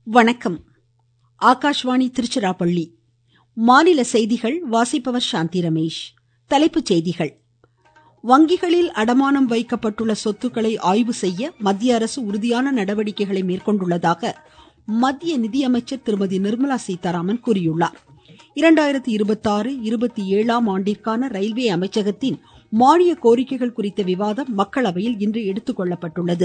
வணக்கம் ஆகாஷ்வாணி திருச்சிராப்பள்ளி மாநில செய்திகள் வாசிப்பவர் சாந்தி ரமேஷ் தலைப்புச் செய்திகள் வங்கிகளில் அடமானம் வைக்கப்பட்டுள்ள சொத்துக்களை ஆய்வு செய்ய மத்திய அரசு உறுதியான நடவடிக்கைகளை மேற்கொண்டுள்ளதாக மத்திய நிதியமைச்சர் திருமதி நிர்மலா சீதாராமன் கூறியுள்ளார் இரண்டாயிரத்தி இருபத்தாறு இருபத்தி ஏழாம் ஆண்டிற்கான ரயில்வே அமைச்சகத்தின் மானிய கோரிக்கைகள் குறித்த விவாதம் மக்களவையில் இன்று எடுத்துக்கொள்ளப்பட்டுள்ளது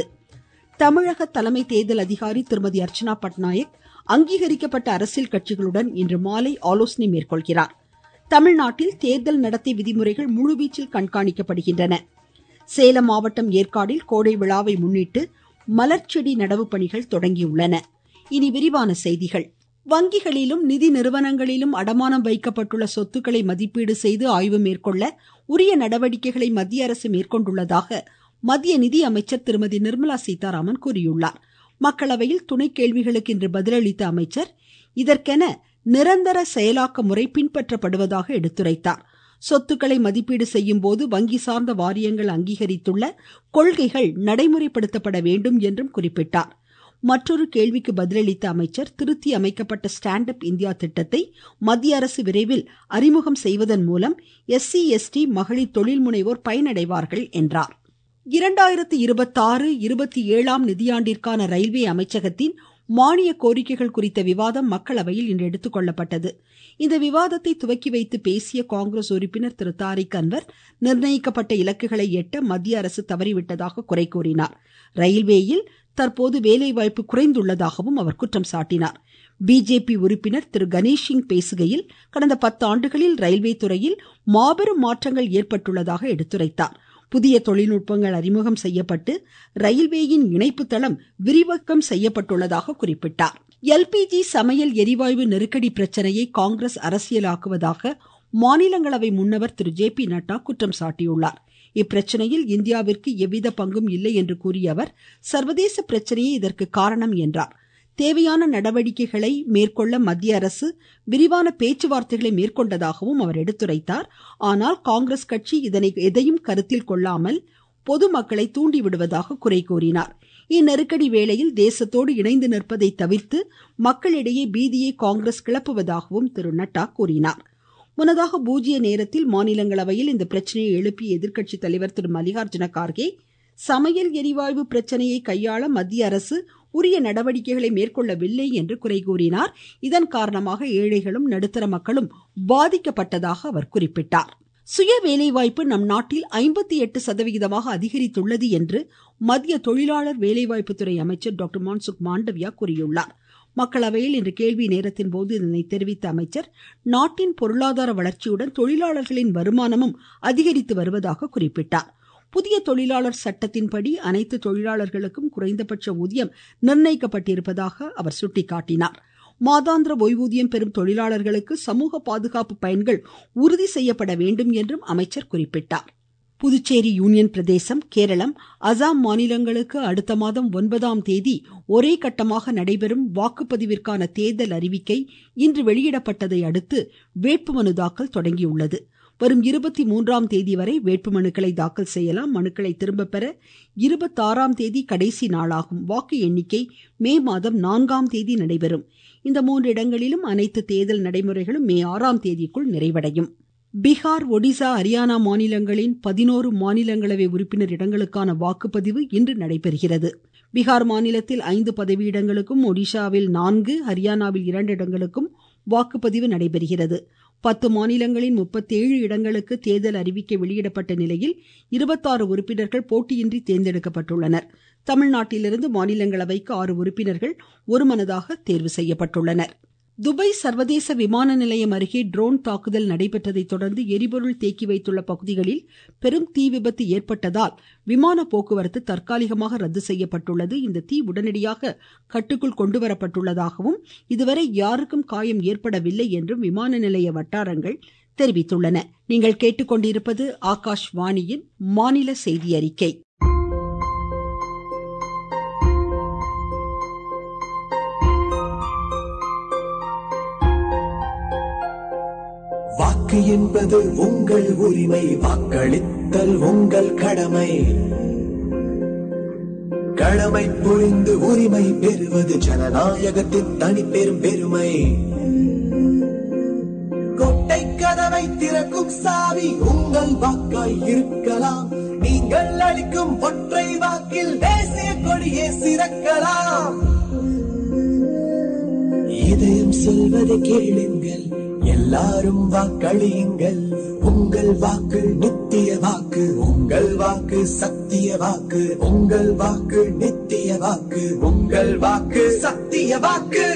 தமிழக தலைமை தேர்தல் அதிகாரி திருமதி அர்ச்சனா பட்நாயக் அங்கீகரிக்கப்பட்ட அரசியல் கட்சிகளுடன் இன்று மாலை ஆலோசனை மேற்கொள்கிறார் தமிழ்நாட்டில் தேர்தல் நடத்தை விதிமுறைகள் முழுவீச்சில் கண்காணிக்கப்படுகின்றன சேலம் மாவட்டம் ஏற்காடில் கோடை விழாவை முன்னிட்டு மலர்ச்செடி நடவு பணிகள் தொடங்கியுள்ளன இனி விரிவான செய்திகள் வங்கிகளிலும் நிதி நிறுவனங்களிலும் அடமானம் வைக்கப்பட்டுள்ள சொத்துக்களை மதிப்பீடு செய்து ஆய்வு மேற்கொள்ள உரிய நடவடிக்கைகளை மத்திய அரசு மேற்கொண்டுள்ளதாக மத்திய நிதி அமைச்சர் திருமதி நிர்மலா சீதாராமன் கூறியுள்ளார் மக்களவையில் துணை கேள்விகளுக்கு இன்று பதிலளித்த அமைச்சர் இதற்கென நிரந்தர செயலாக்க முறை பின்பற்றப்படுவதாக எடுத்துரைத்தார் சொத்துக்களை மதிப்பீடு செய்யும் போது வங்கி சார்ந்த வாரியங்கள் அங்கீகரித்துள்ள கொள்கைகள் நடைமுறைப்படுத்தப்பட வேண்டும் என்றும் குறிப்பிட்டார் மற்றொரு கேள்விக்கு பதிலளித்த அமைச்சர் திருத்தி அமைக்கப்பட்ட ஸ்டாண்ட் அப் இந்தியா திட்டத்தை மத்திய அரசு விரைவில் அறிமுகம் செய்வதன் மூலம் எஸ்சி எஸ்டி மகளிர் தொழில் முனைவோர் பயனடைவார்கள் என்றார் இரண்டாயிரத்தி இருபத்தாறு இருபத்தி ஏழாம் நிதியாண்டிற்கான ரயில்வே அமைச்சகத்தின் மானிய கோரிக்கைகள் குறித்த விவாதம் மக்களவையில் இன்று எடுத்துக்கொள்ளப்பட்டது இந்த விவாதத்தை துவக்கி வைத்து பேசிய காங்கிரஸ் உறுப்பினர் திரு தாரிக் அன்வர் நிர்ணயிக்கப்பட்ட இலக்குகளை எட்ட மத்திய அரசு தவறிவிட்டதாக குறை கூறினார் ரயில்வேயில் தற்போது வேலைவாய்ப்பு குறைந்துள்ளதாகவும் அவர் குற்றம் சாட்டினார் பிஜேபி உறுப்பினர் திரு கணேஷ் சிங் பேசுகையில் கடந்த பத்து ஆண்டுகளில் ரயில்வே துறையில் மாபெரும் மாற்றங்கள் ஏற்பட்டுள்ளதாக எடுத்துரைத்தார் புதிய தொழில்நுட்பங்கள் அறிமுகம் செய்யப்பட்டு ரயில்வேயின் இணைப்பு தளம் விரிவாக்கம் செய்யப்பட்டுள்ளதாக குறிப்பிட்டார் எல்பிஜி சமையல் எரிவாயு நெருக்கடி பிரச்சனையை காங்கிரஸ் அரசியலாக்குவதாக மாநிலங்களவை முன்னவர் திரு ஜே பி நட்டா குற்றம் சாட்டியுள்ளார் இப்பிரச்சனையில் இந்தியாவிற்கு எவ்வித பங்கும் இல்லை என்று கூறிய அவர் சர்வதேச பிரச்சனையே இதற்கு காரணம் என்றார் தேவையான நடவடிக்கைகளை மேற்கொள்ள மத்திய அரசு விரிவான பேச்சுவார்த்தைகளை மேற்கொண்டதாகவும் அவர் எடுத்துரைத்தார் ஆனால் காங்கிரஸ் கட்சி இதனை எதையும் கருத்தில் கொள்ளாமல் பொதுமக்களை தூண்டிவிடுவதாக குறை கூறினார் இந்நெருக்கடி வேளையில் தேசத்தோடு இணைந்து நிற்பதை தவிர்த்து மக்களிடையே பீதியை காங்கிரஸ் கிளப்புவதாகவும் திரு நட்டா கூறினார் முன்னதாக பூஜ்ய நேரத்தில் மாநிலங்களவையில் இந்த பிரச்சனையை எழுப்பிய எதிர்க்கட்சி தலைவர் திரு மல்லிகார்ஜுன கார்கே சமையல் எரிவாயு பிரச்சனையை கையாள மத்திய அரசு உரிய நடவடிக்கைகளை மேற்கொள்ளவில்லை என்று குறை கூறினார் இதன் காரணமாக ஏழைகளும் நடுத்தர மக்களும் பாதிக்கப்பட்டதாக அவர் குறிப்பிட்டார் சுய வேலைவாய்ப்பு நம் நாட்டில் ஐம்பத்தி எட்டு சதவிகிதமாக அதிகரித்துள்ளது என்று மத்திய தொழிலாளர் வேலைவாய்ப்புத்துறை அமைச்சர் டாக்டர் மான்சுக் மாண்டவியா கூறியுள்ளார் மக்களவையில் இன்று கேள்வி நேரத்தின் போது இதனை தெரிவித்த அமைச்சர் நாட்டின் பொருளாதார வளர்ச்சியுடன் தொழிலாளர்களின் வருமானமும் அதிகரித்து வருவதாக குறிப்பிட்டார் புதிய தொழிலாளர் சட்டத்தின்படி அனைத்து தொழிலாளர்களுக்கும் குறைந்தபட்ச ஊதியம் நிர்ணயிக்கப்பட்டிருப்பதாக அவர் சுட்டிக்காட்டினார் மாதாந்திர ஓய்வூதியம் பெறும் தொழிலாளர்களுக்கு சமூக பாதுகாப்பு பயன்கள் உறுதி செய்யப்பட வேண்டும் என்றும் அமைச்சர் குறிப்பிட்டார் புதுச்சேரி யூனியன் பிரதேசம் கேரளம் அசாம் மாநிலங்களுக்கு அடுத்த மாதம் ஒன்பதாம் தேதி ஒரே கட்டமாக நடைபெறும் வாக்குப்பதிவிற்கான தேர்தல் அறிவிக்கை இன்று வெளியிடப்பட்டதை அடுத்து வேட்புமனு தாக்கல் தொடங்கியுள்ளது வரும் இருபத்தி மூன்றாம் தேதி வரை வேட்புமனுக்களை தாக்கல் செய்யலாம் மனுக்களை திரும்ப பெற இருபத்தாறாம் தேதி கடைசி நாளாகும் வாக்கு எண்ணிக்கை மே மாதம் நான்காம் தேதி நடைபெறும் இந்த மூன்று இடங்களிலும் அனைத்து தேர்தல் நடைமுறைகளும் மே ஆறாம் தேதிக்குள் நிறைவடையும் பீகார் ஒடிசா ஹரியானா மாநிலங்களின் பதினோரு மாநிலங்களவை உறுப்பினர் இடங்களுக்கான வாக்குப்பதிவு இன்று நடைபெறுகிறது பீகார் மாநிலத்தில் ஐந்து பதவியிடங்களுக்கும் ஒடிசாவில் நான்கு ஹரியானாவில் இரண்டு இடங்களுக்கும் வாக்குப்பதிவு நடைபெறுகிறது பத்து மாநிலங்களின் முப்பத்தேழு இடங்களுக்கு தேர்தல் அறிவிக்கை வெளியிடப்பட்ட நிலையில் இருபத்தாறு உறுப்பினர்கள் போட்டியின்றி தேர்ந்தெடுக்கப்பட்டுள்ளனர் தமிழ்நாட்டிலிருந்து மாநிலங்களவைக்கு ஆறு உறுப்பினர்கள் ஒருமனதாக தேர்வு செய்யப்பட்டுள்ளனர் துபாய் சர்வதேச விமான நிலையம் அருகே ட்ரோன் தாக்குதல் நடைபெற்றதை தொடர்ந்து எரிபொருள் தேக்கி வைத்துள்ள பகுதிகளில் பெரும் தீ விபத்து ஏற்பட்டதால் விமான போக்குவரத்து தற்காலிகமாக ரத்து செய்யப்பட்டுள்ளது இந்த தீ உடனடியாக கட்டுக்குள் கொண்டுவரப்பட்டுள்ளதாகவும் இதுவரை யாருக்கும் காயம் ஏற்படவில்லை என்றும் விமான நிலைய வட்டாரங்கள் தெரிவித்துள்ளன நீங்கள் கேட்டுக்கொண்டிருப்பது ஆகாஷ்வாணியின் மாநில செய்தி அறிக்கை வாக்கு என்பது உங்கள் உரிமை வாக்களித்தல் உங்கள் கடமை கடமை புரிந்து உரிமை பெறுவது ஜனநாயகத்தின் தனிப்பெரும் பெருமை கொட்டை கதவை திறக்கும் சாவி உங்கள் வாக்காய் இருக்கலாம் நீங்கள் அளிக்கும் ஒற்றை வாக்கில் தேசிய கொடியே சிறக்கலாம் இதயம் சொல்வதை கேளுங்கள் எல்லாரும் வாக்களியுங்கள் உங்கள் வாக்கு நித்திய வாக்கு உங்கள் வாக்கு சத்திய வாக்கு உங்கள் வாக்கு நித்திய வாக்கு உங்கள் வாக்கு சத்திய வாக்கு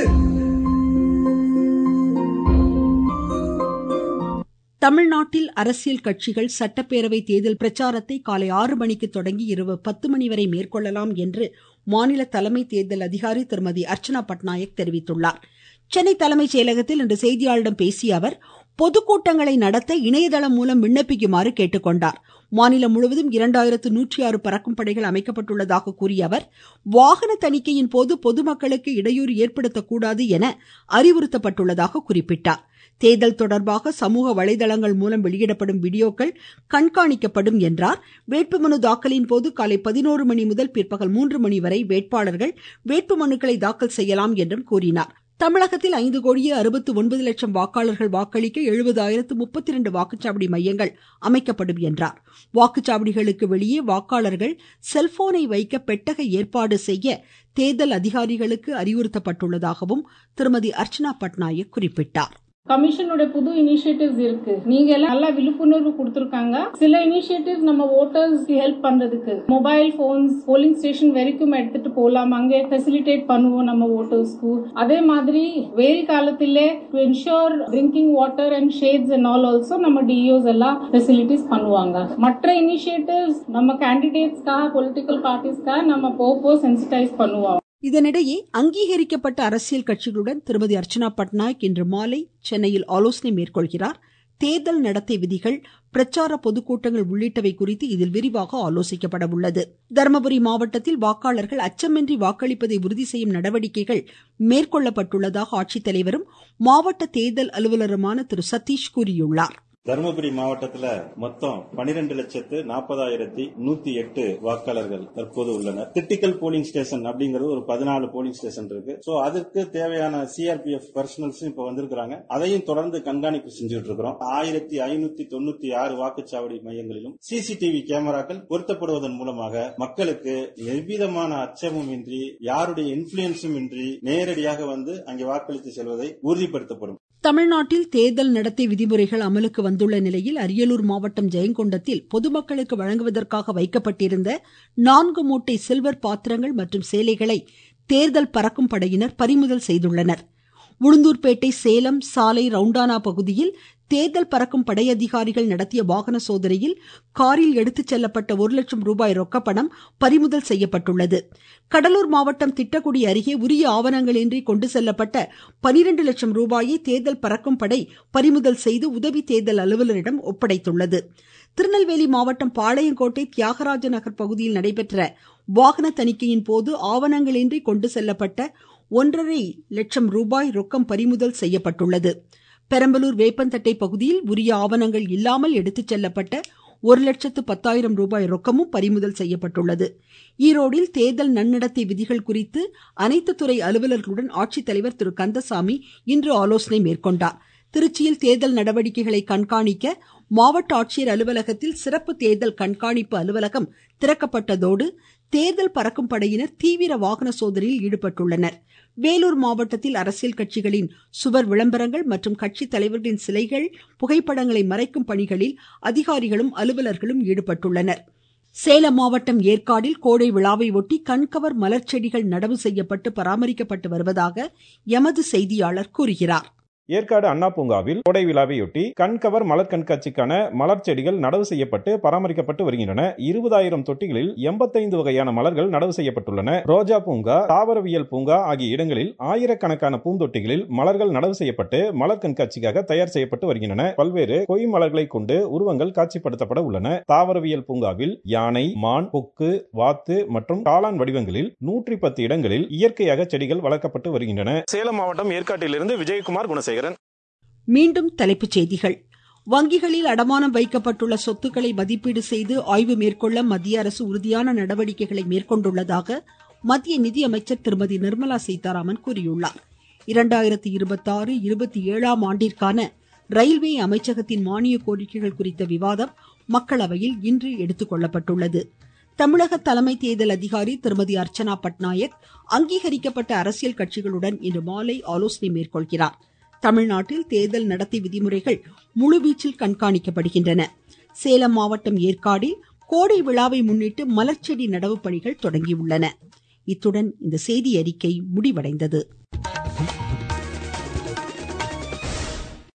தமிழ்நாட்டில் அரசியல் கட்சிகள் சட்டப்பேரவை தேர்தல் பிரச்சாரத்தை காலை ஆறு மணிக்கு தொடங்கி இரவு பத்து மணி வரை மேற்கொள்ளலாம் என்று மாநில தலைமை தேர்தல் அதிகாரி திருமதி அர்ச்சனா பட்நாயக் தெரிவித்துள்ளார் சென்னை தலைமைச் செயலகத்தில் இன்று செய்தியாளர்களிடம் பேசிய அவர் பொதுக்கூட்டங்களை நடத்த இணையதளம் மூலம் விண்ணப்பிக்குமாறு கேட்டுக்கொண்டார் மாநிலம் முழுவதும் இரண்டாயிரத்து நூற்றி ஆறு பறக்கும் படைகள் அமைக்கப்பட்டுள்ளதாக கூறிய அவர் வாகன தணிக்கையின் போது பொதுமக்களுக்கு இடையூறு ஏற்படுத்தக்கூடாது என அறிவுறுத்தப்பட்டுள்ளதாக குறிப்பிட்டார் தேர்தல் தொடர்பாக சமூக வலைதளங்கள் மூலம் வெளியிடப்படும் வீடியோக்கள் கண்காணிக்கப்படும் என்றார் வேட்புமனு தாக்கலின் போது காலை பதினோரு மணி முதல் பிற்பகல் மூன்று மணி வரை வேட்பாளர்கள் வேட்புமனுக்களை தாக்கல் செய்யலாம் என்றும் கூறினார் தமிழகத்தில் ஐந்து கோடியே அறுபத்து ஒன்பது லட்சம் வாக்காளர்கள் வாக்களிக்க எழுபதாயிரத்து முப்பத்தி இரண்டு வாக்குச்சாவடி மையங்கள் அமைக்கப்படும் என்றார் வாக்குச்சாவடிகளுக்கு வெளியே வாக்காளர்கள் செல்போனை வைக்க பெட்டக ஏற்பாடு செய்ய தேர்தல் அதிகாரிகளுக்கு அறிவுறுத்தப்பட்டுள்ளதாகவும் திருமதி அர்ச்சனா பட்நாயக் குறிப்பிட்டார் கமிஷனோட புது இனிஷியேட்டிவ்ஸ் இருக்கு நீங்க எல்லாம் நல்லா விழிப்புணர்வு கொடுத்திருக்காங்க சில இனிஷியேட்டிவ்ஸ் நம்ம ஓட்டர்ஸ் ஹெல்ப் பண்றதுக்கு மொபைல் போன்ஸ் போலிங் ஸ்டேஷன் வரைக்கும் எடுத்துட்டு போலாம் அங்கே ஃபெசிலிட்டேட் பண்ணுவோம் நம்ம ஓட்டர்ஸ்க்கு அதே மாதிரி வெயில் காலத்திலே to ensure drinking water and shades and all also நம்ம டிஓஸ் எல்லாம் ஃபெசிலிட்டிஸ் பண்ணுவாங்க மற்ற இனிஷியேட்டிவ்ஸ் நம்ம கேண்டிடேட்ஸ்க்காக பொலிட்டிக்கல் பார்ட்டிஸ்க்காக நம்ம போப்போ சென்சிடைஸ் பண்ணுவோம் இதனிடையே அங்கீகரிக்கப்பட்ட அரசியல் கட்சிகளுடன் திருமதி அர்ச்சனா பட்நாயக் இன்று மாலை சென்னையில் ஆலோசனை மேற்கொள்கிறார் தேர்தல் நடத்தை விதிகள் பிரச்சார பொதுக்கூட்டங்கள் உள்ளிட்டவை குறித்து இதில் விரிவாக ஆலோசிக்கப்பட உள்ளது தருமபுரி மாவட்டத்தில் வாக்காளர்கள் அச்சமின்றி வாக்களிப்பதை உறுதி செய்யும் நடவடிக்கைகள் மேற்கொள்ளப்பட்டுள்ளதாக ஆட்சித்தலைவரும் மாவட்ட தேர்தல் அலுவலருமான திரு சதீஷ் கூறியுள்ளார் தருமபுரி மாவட்டத்துல மொத்தம் பனிரெண்டு லட்சத்து நாற்பதாயிரத்தி நூத்தி எட்டு வாக்காளர்கள் தற்போது உள்ளனர் கிரிட்டிக்கல் போலிங் ஸ்டேஷன் அப்படிங்கிறது ஒரு பதினாலு போலிங் ஸ்டேஷன் இருக்கு சோ அதற்கு தேவையான சிஆர்பிஎஃப் பர்சனல்ஸ் இப்ப வந்திருக்கிறாங்க அதையும் தொடர்ந்து கண்காணிப்பு செஞ்சுட்டு இருக்கிறோம் ஆயிரத்தி ஐநூத்தி தொண்ணூத்தி ஆறு வாக்குச்சாவடி மையங்களிலும் சிசிடிவி கேமராக்கள் பொருத்தப்படுவதன் மூலமாக மக்களுக்கு எவ்விதமான அச்சமும் இன்றி யாருடைய இன்ஃபுளுன்ஸும் இன்றி நேரடியாக வந்து அங்கே வாக்களித்து செல்வதை உறுதிப்படுத்தப்படும் தமிழ்நாட்டில் தேர்தல் நடத்தை விதிமுறைகள் அமலுக்கு வந்துள்ள நிலையில் அரியலூர் மாவட்டம் ஜெயங்கொண்டத்தில் பொதுமக்களுக்கு வழங்குவதற்காக வைக்கப்பட்டிருந்த நான்கு மூட்டை சில்வர் பாத்திரங்கள் மற்றும் சேலைகளை தேர்தல் பறக்கும் படையினர் பறிமுதல் செய்துள்ளனர் உளுந்தூர்பேட்டை சேலம் சாலை ரவுண்டானா பகுதியில் தேர்தல் பறக்கும் படையதிகாரிகள் நடத்திய வாகன சோதனையில் காரில் எடுத்துச் செல்லப்பட்ட ஒரு லட்சம் ரூபாய் ரொக்கப்பணம் பறிமுதல் செய்யப்பட்டுள்ளது கடலூர் மாவட்டம் திட்டக்குடி அருகே உரிய ஆவணங்களின்றி கொண்டு செல்லப்பட்ட பனிரெண்டு லட்சம் ரூபாயை தேர்தல் பறக்கும் படை பறிமுதல் செய்து உதவி தேர்தல் அலுவலரிடம் ஒப்படைத்துள்ளது திருநெல்வேலி மாவட்டம் பாளையங்கோட்டை தியாகராஜ நகர் பகுதியில் நடைபெற்ற வாகன தணிக்கையின் போது ஆவணங்களின்றி கொண்டு செல்லப்பட்ட ஒன்றரை லட்சம் ரூபாய் ரொக்கம் பறிமுதல் செய்யப்பட்டுள்ளது பெரம்பலூர் வேப்பந்தட்டை பகுதியில் உரிய ஆவணங்கள் இல்லாமல் எடுத்துச் செல்லப்பட்ட ஒரு லட்சத்து பத்தாயிரம் ரூபாய் ரொக்கமும் பறிமுதல் செய்யப்பட்டுள்ளது ஈரோடில் தேர்தல் நன்னடத்தை விதிகள் குறித்து அனைத்து துறை அலுவலர்களுடன் ஆட்சித்தலைவர் திரு கந்தசாமி இன்று ஆலோசனை மேற்கொண்டார் திருச்சியில் தேர்தல் நடவடிக்கைகளை கண்காணிக்க மாவட்ட ஆட்சியர் அலுவலகத்தில் சிறப்பு தேர்தல் கண்காணிப்பு அலுவலகம் திறக்கப்பட்டதோடு தேர்தல் பறக்கும் படையினர் தீவிர வாகன சோதனையில் ஈடுபட்டுள்ளனர் வேலூர் மாவட்டத்தில் அரசியல் கட்சிகளின் சுவர் விளம்பரங்கள் மற்றும் கட்சி தலைவர்களின் சிலைகள் புகைப்படங்களை மறைக்கும் பணிகளில் அதிகாரிகளும் அலுவலர்களும் ஈடுபட்டுள்ளனர் சேலம் மாவட்டம் ஏற்காடில் கோடை விழாவை ஒட்டி கண்கவர் மலர் செடிகள் நடவு செய்யப்பட்டு பராமரிக்கப்பட்டு வருவதாக எமது செய்தியாளர் கூறுகிறார் ஏற்காடு அண்ணா பூங்காவில் கோடை விழாவையொட்டி கண்கவர் மலர் கண்காட்சிக்கான மலர் செடிகள் நடவு செய்யப்பட்டு பராமரிக்கப்பட்டு வருகின்றன இருபதாயிரம் தொட்டிகளில் எண்பத்தைந்து வகையான மலர்கள் நடவு செய்யப்பட்டுள்ளன ரோஜா பூங்கா தாவரவியல் பூங்கா ஆகிய இடங்களில் ஆயிரக்கணக்கான பூந்தொட்டிகளில் மலர்கள் நடவு செய்யப்பட்டு மலர் கண்காட்சிக்காக தயார் செய்யப்பட்டு வருகின்றன பல்வேறு கொய் மலர்களை கொண்டு உருவங்கள் காட்சிப்படுத்தப்பட உள்ளன தாவரவியல் பூங்காவில் யானை மான் கொக்கு வாத்து மற்றும் காளான் வடிவங்களில் நூற்றி பத்து இடங்களில் இயற்கையாக செடிகள் வளர்க்கப்பட்டு வருகின்றன சேலம் மாவட்டம் ஏற்காட்டிலிருந்து விஜயகுமார் குணசேகரன் மீண்டும் தலைப்புச் செய்திகள் வங்கிகளில் அடமானம் வைக்கப்பட்டுள்ள சொத்துக்களை மதிப்பீடு செய்து ஆய்வு மேற்கொள்ள மத்திய அரசு உறுதியான நடவடிக்கைகளை மேற்கொண்டுள்ளதாக மத்திய நிதியமைச்சர் திருமதி நிர்மலா சீதாராமன் கூறியுள்ளார் இரண்டாயிரத்தி இருபத்தி ஆறு இருபத்தி ஏழாம் ஆண்டிற்கான ரயில்வே அமைச்சகத்தின் மானிய கோரிக்கைகள் குறித்த விவாதம் மக்களவையில் இன்று எடுத்துக்கொள்ளப்பட்டுள்ளது தமிழக தலைமை தேர்தல் அதிகாரி திருமதி அர்ச்சனா பட்நாயக் அங்கீகரிக்கப்பட்ட அரசியல் கட்சிகளுடன் இன்று மாலை ஆலோசனை மேற்கொள்கிறார் தமிழ்நாட்டில் தேர்தல் நடத்தை விதிமுறைகள் முழுவீச்சில் கண்காணிக்கப்படுகின்றன சேலம் மாவட்டம் ஏற்காடில் கோடை விழாவை முன்னிட்டு மலர்ச்செடி நடவு பணிகள் தொடங்கியுள்ளன இத்துடன் இந்த செய்தி அறிக்கை முடிவடைந்தது